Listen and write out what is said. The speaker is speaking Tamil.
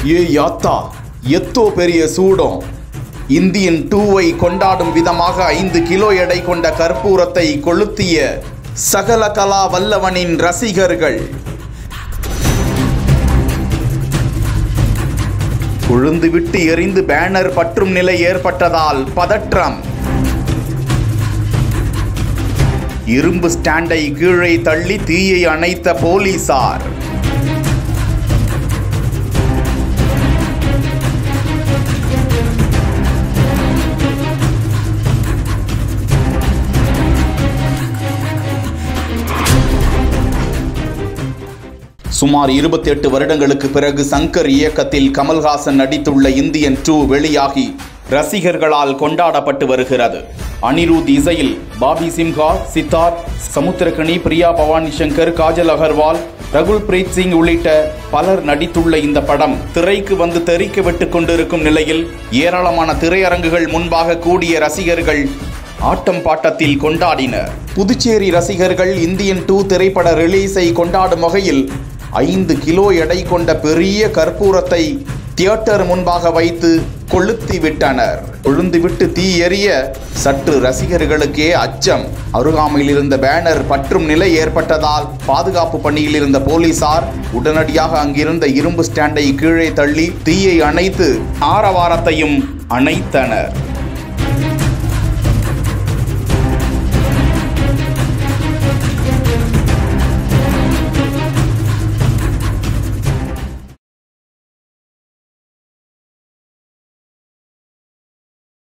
ஏ யாத்தா எத்தோ பெரிய சூடம் இந்தியன் டூவை கொண்டாடும் விதமாக ஐந்து கிலோ எடை கொண்ட கற்பூரத்தை கொளுத்திய சகல கலா வல்லவனின் ரசிகர்கள் கொழுந்துவிட்டு எரிந்து பேனர் பற்றும் நிலை ஏற்பட்டதால் பதற்றம் இரும்பு ஸ்டாண்டை கீழே தள்ளி தீயை அணைத்த போலீசார் சுமார் 28 வருடங்களுக்கு பிறகு சங்கர் இயக்கத்தில் கமல்ஹாசன் நடித்துள்ள இந்தியன் டூ வெளியாகி ரசிகர்களால் கொண்டாடப்பட்டு வருகிறது அனிருத் இசையில் பாபி சிம்ஹா சித்தார்த் சமுத்திரகனி பிரியா பவானி சங்கர் காஜல் அகர்வால் ரகுல் பிரீத் சிங் உள்ளிட்ட பலர் நடித்துள்ள இந்த படம் திரைக்கு வந்து தெறிக்க விட்டு கொண்டிருக்கும் நிலையில் ஏராளமான திரையரங்குகள் முன்பாக கூடிய ரசிகர்கள் ஆட்டம் பாட்டத்தில் கொண்டாடினர் புதுச்சேரி ரசிகர்கள் இந்தியன் டூ திரைப்பட ரிலீஸை கொண்டாடும் வகையில் ஐந்து கிலோ எடை கொண்ட பெரிய கற்பூரத்தை தியேட்டர் முன்பாக வைத்து கொளுத்தி விட்டனர் கொழுந்துவிட்டு தீ எரிய சற்று ரசிகர்களுக்கே அச்சம் அருகாமையில் இருந்த பேனர் பற்றும் நிலை ஏற்பட்டதால் பாதுகாப்பு பணியில் இருந்த போலீசார் உடனடியாக அங்கிருந்த இரும்பு ஸ்டாண்டை கீழே தள்ளி தீயை அணைத்து ஆரவாரத்தையும் அணைத்தனர்